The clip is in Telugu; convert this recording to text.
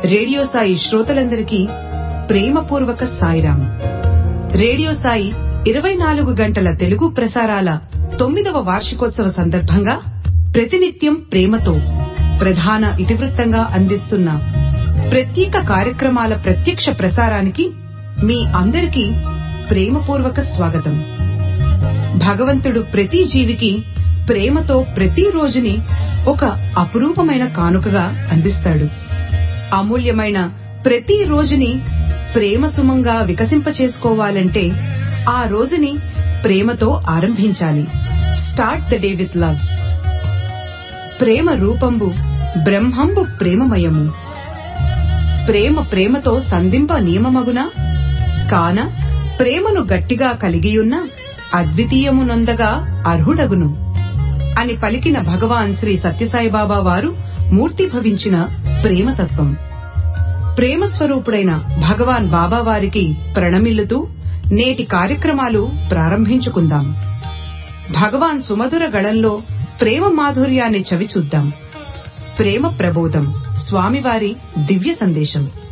రేడియో సాయి శ్రోతలందరికీ ప్రేమపూర్వక సాయిరాం రేడియో సాయి ఇరవై నాలుగు గంటల తెలుగు ప్రసారాల తొమ్మిదవ వార్షికోత్సవ సందర్భంగా ప్రతినిత్యం ప్రేమతో ప్రధాన ఇతివృత్తంగా అందిస్తున్న ప్రత్యేక కార్యక్రమాల ప్రత్యక్ష ప్రసారానికి మీ అందరికీ ప్రేమపూర్వక స్వాగతం భగవంతుడు ప్రతి జీవికి ప్రేమతో ప్రతి రోజుని ఒక అపురూపమైన కానుకగా అందిస్తాడు అమూల్యమైన ప్రతి రోజుని ప్రేమ సుమంగా వికసింపచేసుకోవాలంటే ఆ రోజుని ప్రేమతో ఆరంభించాలి start the day with love ప్రేమ రూపంబు బ్రహ్మంబు ప్రేమమయము ప్రేమ ప్రేమతో సంధింప నియమమగునా కాన ప్రేమను గట్టిగా కలిగియున్న అద్వితీయమునొందగా అర్హుడగును అని పలికిన భగవాన్ శ్రీ సత్యసాయిబాబా వారు మూర్తిభవించిన ప్రేమతత్వం ప్రేమ స్వరూపుడైన భగవాన్ బాబా వారికి ప్రణమిల్లుతూ నేటి కార్యక్రమాలు ప్రారంభించుకుందాం భగవాన్ సుమధుర గళంలో ప్రేమ మాధుర్యాన్ని చవిచూద్దాం ప్రేమ ప్రబోధం స్వామివారి దివ్య సందేశం